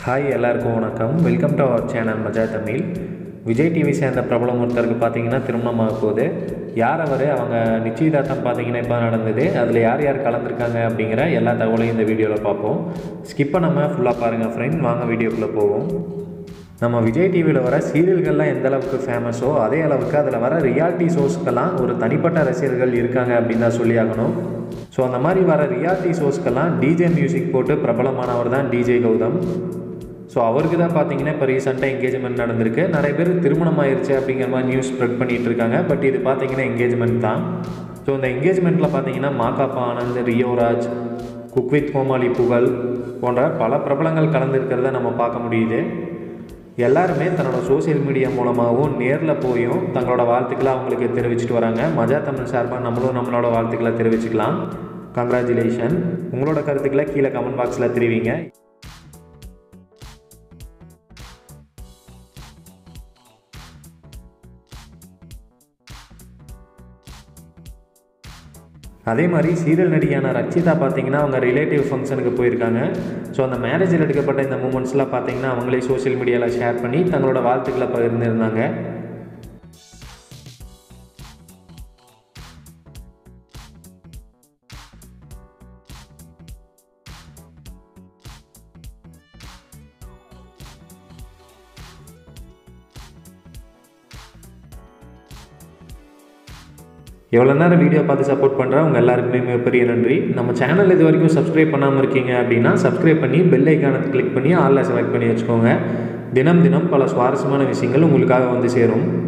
hi எல்லாருக்கும் வணக்கம் welcome to our channel மஜா தமிழ் விஜய் டிவி சேர்ந்த பிரபலம் ஒருத்தருக்கு பார்த்தீங்கன்னா திருமணம் ஆக போகுது யார் அவர் அவங்க நிச்சயதார்த்தம் பார்த்தீங்கன்னா இப்போ நடந்தது அதில் யார் யார் கலந்துருக்காங்க அப்படிங்கிற எல்லா தகவலையும் இந்த வீடியோவில் பார்ப்போம் ஸ்கிப் பண்ணாமல் ஃபுல்லாக பாருங்கள் ஃப்ரெண்ட் வாங்க வீடியோக்குள்ளே போவோம் நம்ம விஜய் டிவியில் வர சீரியல்கள்லாம் எந்த அளவுக்கு ஃபேமஸோ அதே அளவுக்கு அதில் வர ரியாலிட்டி ஷோஸ்க்கெல்லாம் ஒரு தனிப்பட்ட ரசிகர்கள் இருக்காங்க அப்படின்னு தான் சொல்லி ஆகணும் ஸோ அந்த மாதிரி வர ரியாலிட்டி ஷோஸ்க்கெல்லாம் டிஜே மியூசிக் போட்டு பிரபலமானவர் தான் டிஜே கௌதம் ஸோ அவருக்கு தான் பார்த்தீங்கன்னா இப்போ ரீசெண்டாக என்கேஜ்மெண்ட் நடந்திருக்கு நிறைய பேர் திருமணம் ஆயிருச்சு அப்படிங்கிற மாதிரி நியூஸ் ஸ்ப்ரெட் பண்ணிகிட்டு இருக்காங்க பட் இது பார்த்தீங்கன்னா என்கேஜ்மெண்ட் தான் ஸோ இந்த என்கேஜ்மெண்ட்டில் பார்த்தீங்கன்னா மாகாப்பா ஆனந்த் ரியோராஜ் குக்வித் கோமாளி புகழ் போன்ற பல பிரபலங்கள் கலந்துருக்கிறத நம்ம பார்க்க முடியுது எல்லாருமே தன்னோட சோஷியல் மீடியா மூலமாகவும் நேரில் போயும் தங்களோட வாழ்த்துக்களை அவங்களுக்கு தெரிவிச்சிட்டு வராங்க மஜா தமிழ் சார்பாக நம்மளும் நம்மளோட வாழ்த்துக்களை தெரிவிச்சுக்கலாம் கங்க்ராச்சுலேஷன் உங்களோட கருத்துக்களை கீழே கமெண்ட் பாக்ஸில் தெரிவிங்க அதே மாதிரி சீரியல் நடிகையான ரக்ஷிதா பார்த்தீங்கன்னா அவங்க ரிலேட்டிவ் ஃபங்க்ஷனுக்கு போயிருக்காங்க ஸோ அந்த மேரேஜில் எடுக்கப்பட்ட இந்த மூமெண்ட்ஸ்லாம் பார்த்தீங்கன்னா அவங்களே சோஷியல் மீடியாவில் ஷேர் பண்ணி தங்களோட வாழ்த்துக்களை பகிர்ந்துருந்தாங்க எவ்வளோ நேரம் வீடியோ பார்த்து சப்போர்ட் பண்ணுற உங்கள் எல்லாருக்குமே மிகப்பெரிய நன்றி நம்ம சேனல் இது வரைக்கும் சப்ஸ்கிரைப் பண்ணாமல் இருக்கீங்க அப்படின்னா சப்ஸ்கிரைப் பண்ணி பெல் ஐக்கானை கிளிக் பண்ணி ஆலில் செலக்ட் பண்ணி வச்சுக்கோங்க தினம் தினம் பல சுவாரஸ்யமான விஷயங்கள் உங்களுக்காக வந்து சேரும்